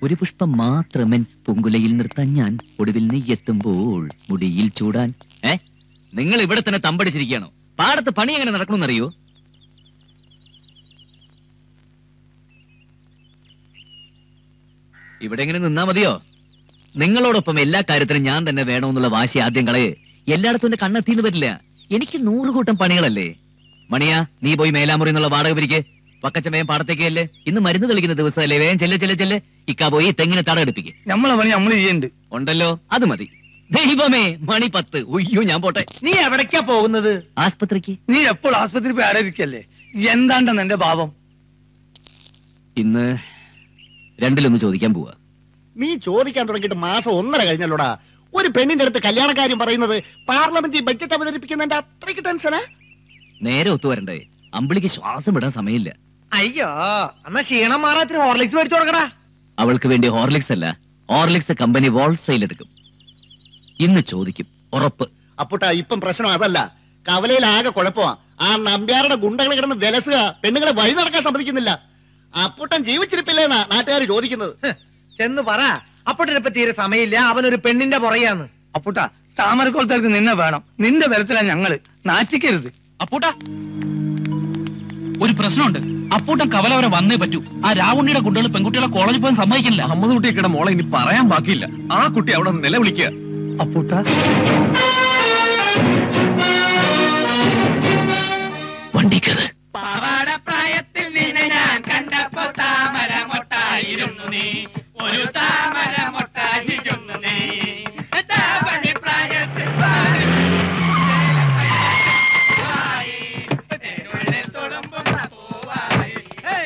ഒരു പുഷ്പം മാത്രമൻ പൂങ്കുലയിൽ നിർത്താൻ ഞാൻ ഒടുവിൽ നീ എത്തുമ്പോൾ മുടിയിൽ ചൂടാൻ ഏ നിങ്ങൾ ഇവിടെ തന്നെ തമ്പടിച്ചിരിക്കുകയാണോ പാടത്ത് പണി എങ്ങനെ നടക്കണമെന്നറിയോ ഇവിടെ എങ്ങനെ നിന്നാ മതിയോ നിങ്ങളോടൊപ്പം എല്ലാ കാര്യത്തിനും ഞാൻ തന്നെ വേണമെന്നുള്ള വാശി ആദ്യം കളയെ എല്ലായിടത്തും എന്റെ കണ്ണെത്തിന്ന് വരില്ല എനിക്ക് നൂറ് കൂട്ടം പണികളല്ലേ മണിയാ നീ പോയി മേലാമുറി എന്നുള്ള വാടക പിരിക്ക് പക്കച്ചമയം പാടത്തേക്ക് അല്ലേ ഇന്ന് മരുന്ന് തെളിക്കുന്ന ദിവസമല്ലേ വേഗം ചെല്ലെ ചെല്ലെ ചെല്ലെ ഇക്ക പോയി തെങ്ങിന് തട എടുപ്പിക്ക് നമ്മളെ പണി നമ്മൾ ചെയ്യുന്നുണ്ട് ഉണ്ടല്ലോ അത് മതി ദൈവമേ മണി പത്ത് ഉയ്യോ ഞാൻ പോട്ടെ നീ എവിടേക്കാ പോകുന്നത് ആസ്പത്രിക്ക് നീ എപ്പോൾ ആസ്പത്രി പോയി ആരായിരിക്കല്ലേ എന്താണ്ടെന്ന് എന്റെ ഭാവം ഇന്ന് രണ്ടിലൊന്ന് ചോദിക്കാൻ പോവാ നീ ചോദിക്കാൻ തുടങ്ങിയിട്ട് മാസം ഒന്നര കഴിഞ്ഞല്ലോടാ ഒരു പെണ്ണിന്റെ അടുത്ത് കല്യാണക്കാര്യം പറയുന്നത് പാർലമെന്റിൽ ബഡ്ജറ്റ് അവതരിപ്പിക്കുന്നതിന്റെ അത്രയ്ക്ക് ടെൻഷനാ നേരെ ഒത്തു വരണ്ടേ അമ്പിളിക്ക് ശ്വാസം വിടാൻ സമയമില്ല അയ്യോ എന്നാ ക്ഷീണം മാറാത്തിന് ഹോർലിക്സ് മേടിച്ചു കൊടുക്കടാ അവൾക്ക് വേണ്ടി ഹോർലിക്സ് അല്ല ഹോർലിക്സ് കമ്പനി വോൾസെയിൽ എടുക്കും ഇന്ന് ചോദിക്കും ഉറപ്പ് അപ്പുട്ടാ ഇപ്പം പ്രശ്നം അതല്ല കവലയിൽ ആകെ കുഴപ്പമാ ആ നമ്പ്യാരുടെ ഗുണ്ടകൾ കിടന്ന് വിലസുക പെണ്ണുങ്ങളെ വഴി നടക്കാൻ സമ്മതിക്കുന്നില്ല അപ്പുട്ടൻ ജീവിച്ചിരിപ്പില്ലേന്നാ നാട്ടുകാർ ചോദിക്കുന്നത് ചെന്ന് പറ അപ്പോട്ടിനിപ്പോ തീരെ സമയമില്ല അവനൊരു പെണ്ണിന്റെ പുറകെയാന്ന് അപ്പുട്ടാ താമരക്കുളത്തേക്ക് നിന്നെ വേണം നിന്റെ ബലത്തിലാ ഞങ്ങള് നാറ്റിക്കരുത് അപ്പൂട്ട ഒരു പ്രശ്നമുണ്ട് അപ്പൂട്ടൻ കവല വരെ വന്നേ പറ്റൂ ആ രാവുണ്ണിയുടെ കുട്ടികൾ പെൺകുട്ടികളെ കോളേജിൽ പോകാൻ സമ്മതിക്കില്ല അമ്മത് കുട്ടിയൊക്കെ മോളെ ഇനി പറയാൻ ബാക്കിയില്ല ആ കുട്ടി അവിടെ നിലവിളിക്കുക അപ്പുട്ടാ വണ്ടിക്കത് പ്രായത്തിൽ നിന്നെ ഞാൻ കണ്ടപ്പോ താമര മൊട്ടായിരുന്നു നീ ഒരു താമര മൊട്ടായിരുന്നു നീ താമര പ്രായത്തിൽ പാടി തൊടുമ്പുന്ന പൂവായി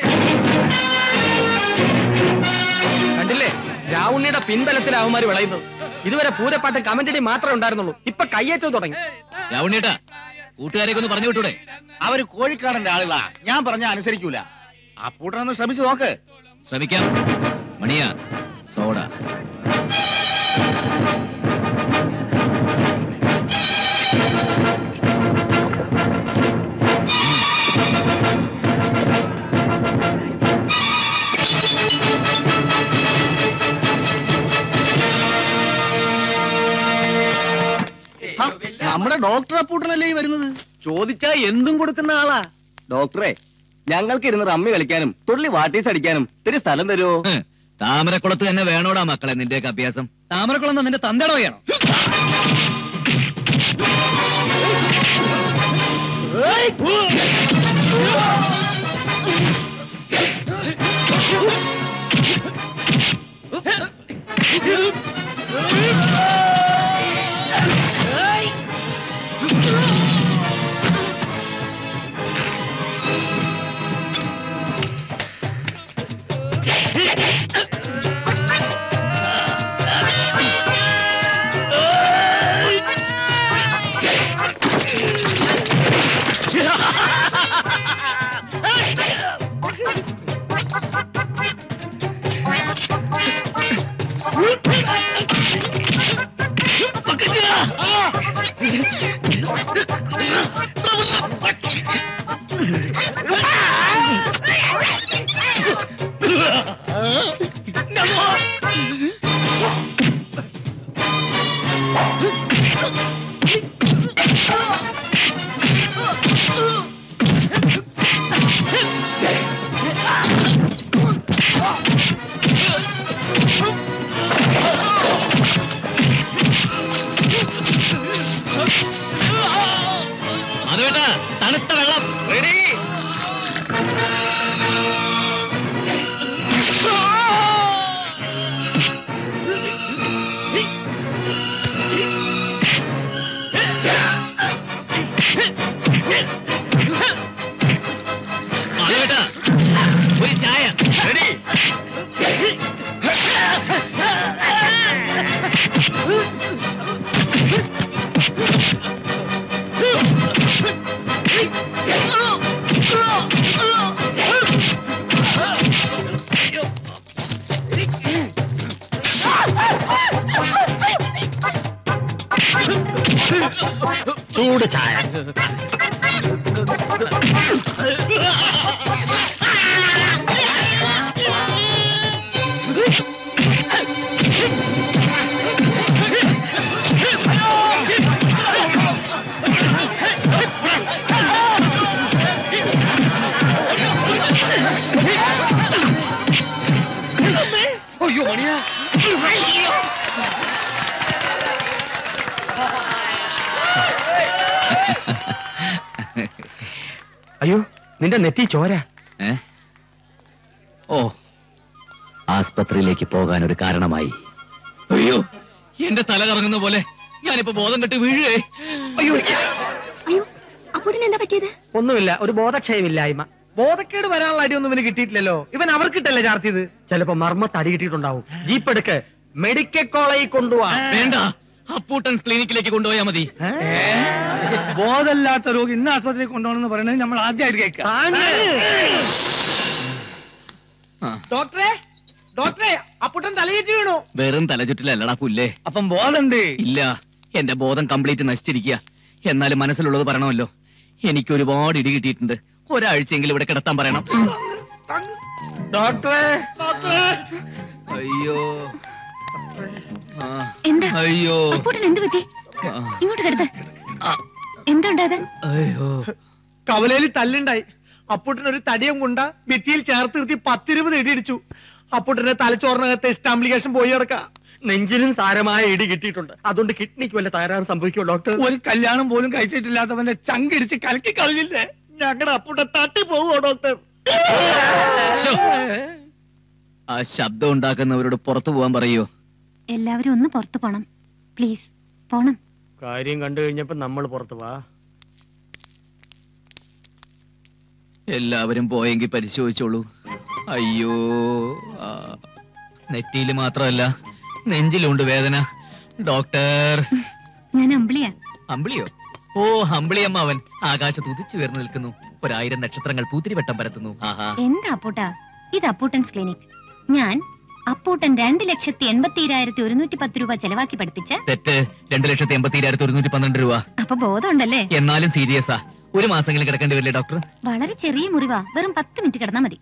കണ്ടില്ലേ രാവുണ്ണിയുടെ പിൻബലത്തിൽ അവന്മാര് വിളയുന്നത് ഇതുവരെ പൂരപ്പാട്ട് കമന്റടി മാത്രമേ ഉണ്ടായിരുന്നുള്ളൂ ഇപ്പൊ കയ്യേറ്റം തുടങ്ങി രാവണിയേട്ടാ കൂട്ടുകാരെയൊക്കെ ഒന്ന് പറഞ്ഞു വിട്ടൂടെ അവര് കോഴിക്കാടന്റെ ആളുകളാ ഞാൻ പറഞ്ഞ അനുസരിക്കൂല അപ്പൂട്ടനൊന്ന് ശ്രമിച്ചു നോക്ക് ശ്രമിക്കാം മണിയാ സോഡ നമ്മുടെ ഡോക്ടർ അപ്പൂട്ടനല്ലേ ഈ വരുന്നത് ചോദിച്ചാ എന്തും കൊടുക്കുന്ന ആളാ ഡോക്ടറെ ഞങ്ങൾക്ക് ഇരുന്ന് റമ്മി കളിക്കാനും തുള്ളി വാട്ടീസ് അടിക്കാനും ഇത്തിരി സ്ഥലം തരുമോ ഹ്, താമരക്കുളത്ത് തന്നെ വേണോടാ മക്കളെ നിന്റെയൊക്കെ അഭ്യാസം താമരക്കുളം നിന്റെ തന്തയുടെ വയ്യാണോ അത് വേണ്ട തണുത്ത വെള്ളം അത് വേണ്ട ഒരു ചായ ചൂട് ചായ അയ്യോ മണിയാ അയ്യോ നിന്റെ നെറ്റി ചോര ഏ? ഓ ആസ്പത്രിയിലേക്ക് പോകാൻ ഒരു കാരണമായി അയ്യോ എന്റെ തല കറങ്ങുന്ന പോലെ ഞാനിപ്പോ ബോധം കെട്ട് വീഴുകേ അയ്യോ അയ്യോ അപ്പോഴിന് എന്താ പറ്റിയത് ഒന്നുമില്ല ഒരു ബോധക്ഷയമില്ലായ്മ ബോധക്കേട് വരാനുള്ള അടിയൊന്നും ഇവന് കിട്ടിയിട്ടില്ലല്ലോ ഇവൻ അവർക്കിട്ടല്ലേ ചാർത്തിയത് ചിലപ്പോ മർമ്മത്ത് അടി കിട്ടിയിട്ടുണ്ടാവും ജീപ്പ് എടുക്ക് മെഡിക്കൽ കോളേജിൽ കൊണ്ടുപോവാ വേണ്ട അപ്പൂട്ടൻസ് ക്ലിനിക്കിലേക്ക് കൊണ്ടുപോയാ മതി ബോധമില്ലാത്ത രോഗി ഇന്ന് ആസ്പത്രിയിൽ കൊണ്ടുപോകണമെന്ന് പറയുന്നത് നമ്മൾ ആദ്യമായിട്ട് കേൾക്കാം ആ, ഡോക്ടറെ ഡോക്ടറെ അപ്പുട്ടൻ തലയേറ്റ് വീണു വെറും തലചുറ്റിലല്ലടാ പുല്ലേ അപ്പം ബോധമുണ്ട് ഇല്ല എന്റെ ബോധം കംപ്ലീറ്റ് നശിച്ചിരിക്കുക എന്നാലും മനസ്സിലുള്ളത് പറയണമല്ലോ എനിക്ക് ഒരുപാട് ഇടി കിട്ടിയിട്ടുണ്ട് ഒരാഴ്ചയെങ്കിലും ഇവിടെ കിടത്താൻ പറയണം ഡോക്ടറെ അയ്യോ ആ, എന്താ അയ്യോ അപ്പോട്ടിന് എന്ത് പറ്റി ആ, ഇങ്ങോട്ട് കിടത്ത് ആ, എന്താ ഉണ്ടായത് അയ്യോ കവലയിൽ തല്ലുണ്ടായി അപ്പുട്ടന് ഒരു തടിയും കൊണ്ട ഭിത്തിയിൽ ചേർത്ത് നിർത്തി പത്തിരുപത് ഇടി ഇടിച്ചു അപ്പുട്ടന്റെ തലച്ചോറിനകത്ത് എസ്റ്റാംപ്ലിക്കേഷൻ പോയി കിടക്ക നെഞ്ചിലും സാരമായ ഇടി കിട്ടിയിട്ടുണ്ട് അതുകൊണ്ട് കിഡ്നിക്ക് വല്ല തകരാറ് സംഭവിക്കുമോ ഡോക്ടർ ഒരു കല്യാണം പോലും കഴിച്ചിട്ടില്ലാത്തവന്റെ ചങ്കിടിച്ച് കലക്കി കളഞ്ഞില്ലേ ഞങ്ങളുടെ അപ്പുട്ടൻ തട്ടി പോവോ ഡോക്ടർ ശ്ശോ. ആ ശബ്ദം ഉണ്ടാക്കുന്നവരോട് പുറത്തു പോകാൻ പറയോ എല്ലാവരും ഒന്ന് പുറത്തു പോണം പ്ലീസ് പോണം കാര്യം കണ്ടു കഴിഞ്ഞപ്പോ നമ്മൾ പുറത്തു വാ എല്ലാവരും പോയെങ്കിൽ പരിശോധിച്ചോളൂ അയ്യോ ആ, നെറ്റിയിൽ മാത്രമല്ല നെഞ്ചിലുണ്ട് വേദന ഡോക്ടർ ഞാൻ അമ്പിളിയാ അമ്പിളിയോ ഓ അമ്പിളി അമ്മാവൻ ആകാശത്ത് ഉദിച്ചു ഉയർന്നു നിൽക്കുന്നു ഒരായിരം നക്ഷത്രങ്ങൾ പൂത്തിരിവട്ടം പരത്തുന്നു ആഹാ എന്താ അപ്പൂട്ടാ ഇത് അപ്പൂട്ടൻസ് ക്ലിനിക് ഞാൻ അപ്പൂട്ടൻ രണ്ട് ലക്ഷത്തി എൺപത്തി ഒരുന്നൂറ്റി പത്ത് രൂപ ചെലവാക്കി പഠിപ്പിച്ച തെറ്റ് രണ്ടു ലക്ഷത്തി എൺപത്തി ഇരായിരത്തി ഒരുന്നൂറ്റി പന്ത്രണ്ട് രൂപ അപ്പൊ ബോധമുണ്ടല്ലേ എന്നാലും സീരിയസാ ഒരു മാസമെങ്കിലും കിടക്കേണ്ടി വരില്ലേ ഡോക്ടർ വളരെ ചെറിയ മുറിവാ വെറും പത്ത് മിനിറ്റ് കിടന്നാ മതി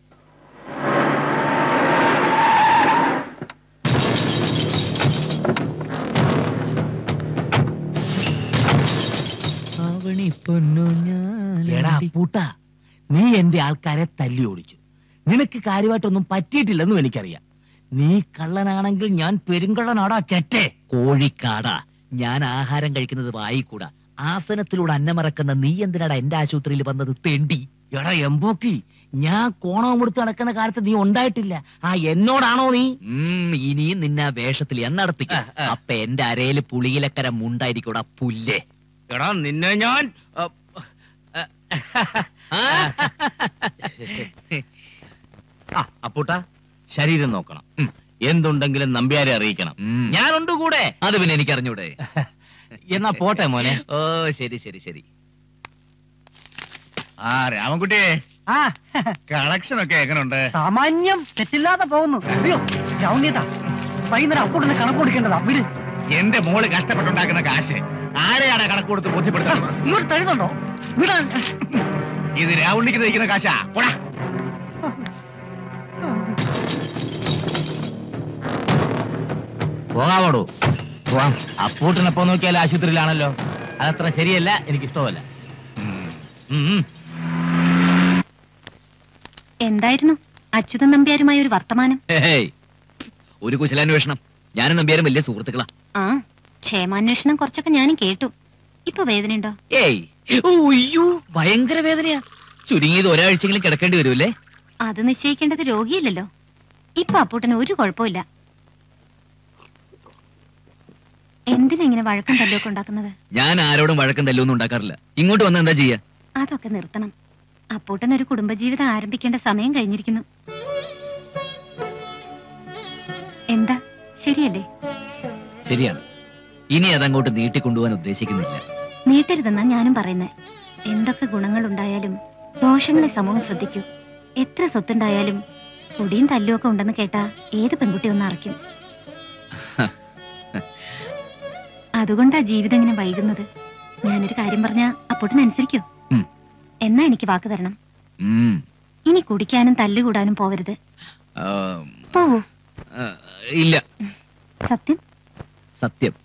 എടാ പൂട്ട നീ എന്റെ ആൾക്കാരെ തല്ലി ഓടിച്ചു നിനക്ക് കാര്യമായിട്ടൊന്നും പറ്റിയിട്ടില്ലെന്നും എനിക്കറിയാം നീ കള്ളനാണെങ്കിൽ ഞാൻ പെരുങ്കള്ളനാടാ ചെറ്റേ കോഴിക്കാടാ ഞാൻ ആഹാരം കഴിക്കുന്നത് വായിക്കൂടാ ആസനത്തിലൂടെ അന്നമറക്കുന്ന നീ എന്തിനാടാ എന്റെ ആശുപത്രിയിൽ വന്നത് തെണ്ടി എടാ എമ്പോക്കി ഞാൻ കോണവും കൊടുത്ത് നടക്കുന്ന കാലത്ത് നീ ഉണ്ടായിട്ടില്ല ആ എന്നോടാണോ നീ ഉം, ഇനിയും നിന്നെ ആ വേഷത്തിൽ എന്നടത്തിക്ക അപ്പൊ എന്റെ അരയില് പുളിയിലക്കര മുണ്ടായിരിക്കൂടാ പുല്ലേ എടാ നിന്നെ ഞാൻ ആ? ആ അപ്പൂട്ട ശരീരം നോക്കണം ഉം. എന്തുണ്ടെങ്കിലും നമ്പ്യാരെ അറിയിക്കണം ഉം. ഞാനുണ്ട് കൂടെ അത് പിന്നെ എനിക്ക് അറിഞ്ഞൂടെ എന്നാ പോട്ടെ മോനെ ഓ ശരി ശരി ശരി ആ രാമൻകുട്ടിയെ കളക്ഷൻ ഒക്കെ എങ്ങനെയുണ്ട് സാമാന്യം തെറ്റില്ലാതെ പോകുന്നു അയ്യോ ജൗന്യത വൈകുന്നേരം അപ്പുട്ടന് കണക്ക് കൊടുക്കേണ്ടതാ വിട് എന്റെ മോള് കഷ്ടപ്പെട്ടുണ്ടാക്കുന്ന കാശ് ആരെയാണ് കണക്ക് കൊടുത്ത് ബോധ്യപ്പെടുത്തുന്നത് ഇങ്ങോട്ട് തരുന്നുണ്ടോ വിടാൻ ഇത് രാവുണ്ണിക്ക് തയ്ക്കുന്ന കാശാ പോടാ പോകാവോടോ പോവാം അപ്പൂട്ടനെപ്പോ നോക്കിയാൽ ആശുപത്രിയിലാണല്ലോ അതത്ര ശരിയല്ല എനിക്കിഷ്ടമല്ല ഉം, ഉം. എന്തായിരുന്നു അച്യുതൻ നമ്പ്യാരുമായ ഒരു വർത്തമാനം ഹേയ്. ഒരു കുശലാന്വേഷണം ഞാനും നമ്പ്യാരും വലിയ സുഹൃത്തുക്കളാ ആ ക്ഷേമാന്വേഷണം കുറച്ചൊക്കെ ഞാനും കേട്ടു ഇപ്പൊ വേദനയുണ്ടോ ഏയ് ഓ, അയ്യോ ഭയങ്കര വേദനയാ ചുരുങ്ങിയത് ഒരാഴ്ചയെങ്കിലും കിടക്കേണ്ടി വരുമല്ലേ അത് നിശ്ചയിക്കേണ്ടത് രോഗിയില്ലല്ലോ ഇപ്പൊ അപ്പൂട്ടന് ഒരു കുഴപ്പമില്ല എന്തിനാ ഇങ്ങനെ വഴക്കം തല്ലൊക്കെ ഉണ്ടാക്കുന്നത് ഞാൻ ആരോടും വഴക്കം തല്ലൊന്നും ഉണ്ടാക്കാറില്ല ഇങ്ങോട്ട് വന്ന എന്താ ചെയ്യാ അതൊക്കെ നിർത്തണം അപ്പൂട്ടൻ ഒരു കുടുംബജീവിതം ആരംഭിക്കേണ്ട സമയം കഴിഞ്ഞിരിക്കുന്നു എന്താ ശരിയല്ലേ ശരിയാണ് ഇനി അതങ്ങോട്ട് നീട്ടിക്കൊണ്ടുപോകാൻ ഉദ്ദേശിക്കുന്നില്ല നീട്ടരുതെന്നാ ഞാനും പറയുന്നത് എന്തൊക്കെ ഗുണങ്ങൾ ഉണ്ടായാലും ദോഷങ്ങളെ സമൂഹം ശ്രദ്ധിക്കൂ എത്ര സ്വത്തുണ്ടായാലും കുടിയും തല്ലും ഒക്കെ ഉണ്ടെന്ന് കേട്ടാ ഏത് പെൺകുട്ടി ഒന്ന് അറയ്ക്കും അതുകൊണ്ടാ ജീവിതം ഇങ്ങനെ വൈകുന്നത് ഞാനൊരു കാര്യം പറഞ്ഞാ അപ്പോട്ടിന് അനുസരിക്കോ ഉം. എന്നാ എനിക്ക് വാക്ക് തരണം ഉം. ഇനി കുടിക്കാനും തല്ലുകൂടാനും പോവരുത് ആ, പോവൂ ആ, ഇല്ല സത്യം സത്യം